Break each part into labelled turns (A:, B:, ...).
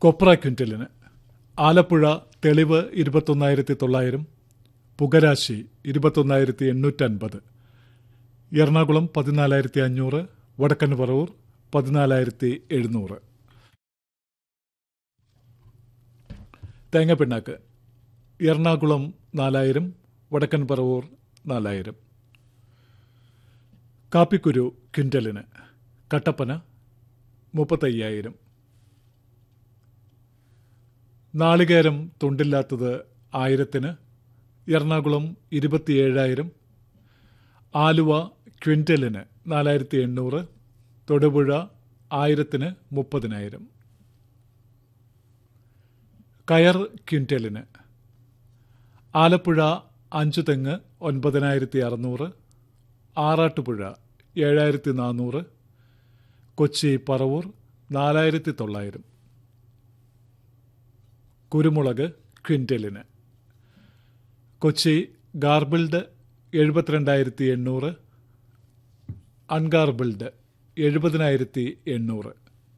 A: കൊപ്ര ക്വിൻ്റലിന് ആലപ്പുഴ തെളിവ് ഇരുപത്തൊന്നായിരത്തി തൊള്ളായിരം പുകരാശി ഇരുപത്തൊന്നായിരത്തി എണ്ണൂറ്റൻപത് എറണാകുളം പതിനാലായിരത്തി അഞ്ഞൂറ് വടക്കൻ പറവൂർ പതിനാലായിരത്തി എഴുന്നൂറ് തേങ്ങപ്പിണ്ണാക്ക് എറണാകുളം നാലായിരം വടക്കൻ പറവൂർ നാലായിരം കാപ്പിക്കുരു ക്വിൻ്റലിന് കട്ടപ്പന മുപ്പത്തയ്യായിരം നാളികേരം തുണ്ടില്ലാത്തത് ആയിരത്തിന് എറണാകുളം ഇരുപത്തിയേഴായിരം ആലുവ ക്വിൻ്റലിന് നാലായിരത്തി എണ്ണൂറ് തൊടുപുഴ ആയിരത്തിന് മുപ്പതിനായിരം കയർ ക്വിൻ്റലിന് ആലപ്പുഴ അഞ്ചു തെങ്ങ് ഒൻപതിനായിരത്തി അറുന്നൂറ് ആറാട്ടുപുഴ ഏഴായിരത്തി നാനൂറ് കൊച്ചി പറവൂർ നാലായിരത്തി തൊള്ളായിരം കുരുമുളക് ക്വിൻ്റലിന് കൊച്ചി ഗാർബിൾഡ് എഴുപത്തിരണ്ടായിരത്തി എണ്ണൂറ് അൺഗാർബിൾഡ് എഴുപതിനായിരത്തി എണ്ണൂറ്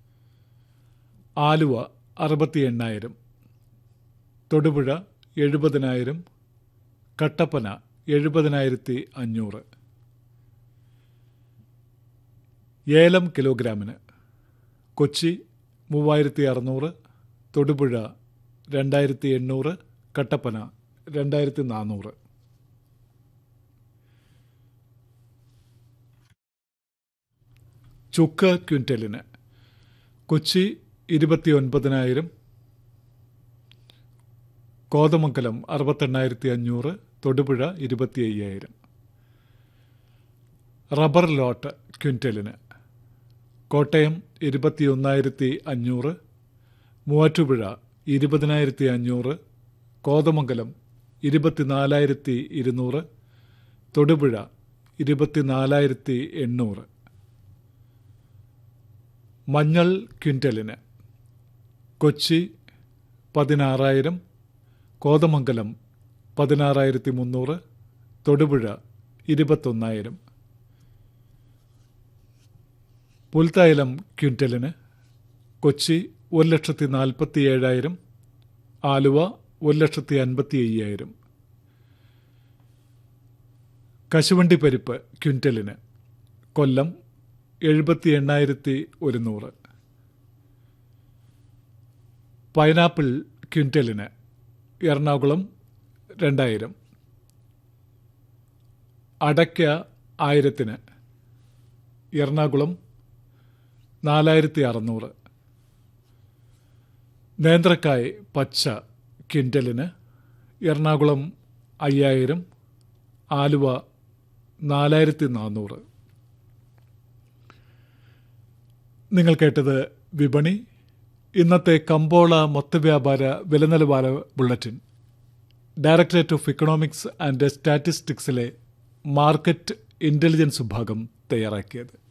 A: ആലുവ അറുപത്തി എണ്ണായിരം തൊടുപുഴ എഴുപതിനായിരം കട്ടപ്പന എഴുപതിനായിരത്തി അഞ്ഞൂറ് ഏലം കിലോഗ്രാമിന് കൊച്ചി മൂവായിരത്തി അറുന്നൂറ് തൊടുപുഴ രണ്ടായിരത്തി എണ്ണൂറ് കട്ടപ്പന രണ്ടായിരത്തി നാനൂറ് ചുക്ക് ക്വിൻ്റലിന് കൊച്ചി ഇരുപത്തി ഒൻപതിനായിരം കോതമംഗലം അറുപത്തെണ്ണായിരത്തി അഞ്ഞൂറ് തൊടുപുഴ ഇരുപത്തി അയ്യായിരം റബ്ബർ ലോട്ട് ക്വിൻ്റലിന് കോട്ടയം ഇരുപത്തിയൊന്നായിരത്തി അഞ്ഞൂറ് മൂവാറ്റുപുഴ ഇരുപതിനായിരത്തി അഞ്ഞൂറ് കോതമംഗലം ഇരുപത്തിനാലായിരത്തി ഇരുന്നൂറ് തൊടുപുഴ ഇരുപത്തിനാലായിരത്തി എണ്ണൂറ് മഞ്ഞൾ ക്വിൻ്റലിന് കൊച്ചി പതിനാറായിരം കോതമംഗലം പതിനാറായിരത്തി മുന്നൂറ് തൊടുപുഴ ഇരുപത്തൊന്നായിരം പുൽത്തൈലം ക്വിൻ്റലിന് കൊച്ചി ഒരു ലക്ഷത്തി നാൽപ്പത്തി ഏഴായിരം ആലുവ ഒരു ലക്ഷത്തി അൻപത്തി അയ്യായിരം കശുവണ്ടി പരിപ്പ് ക്വിൻ്റലിന് കൊല്ലം എഴുപത്തി എണ്ണായിരത്തി ഒരുന്നൂറ് പൈനാപ്പിൾ ക്വിൻ്റലിന് എറണാകുളം രണ്ടായിരം അടയ്ക്ക ആയിരത്തിന് എറണാകുളം നാലായിരത്തി അറുന്നൂറ് നേന്ത്രക്കായ് പച്ച ക്വിൻ്റലിന് എറണാകുളം അയ്യായിരം ആലുവ നാലായിരത്തി നാനൂറ് നിങ്ങൾ കേട്ടത് വിപണി ഇന്നത്തെ കമ്പോള മൊത്തവ്യാപാര വിലനിലവാര bulletin directorate of economics and സ്റ്റാറ്റിസ്റ്റിക്സിലെ മാർക്കറ്റ് ഇന്റലിജൻസ് വിഭാഗം തയ്യാറാക്കിയത്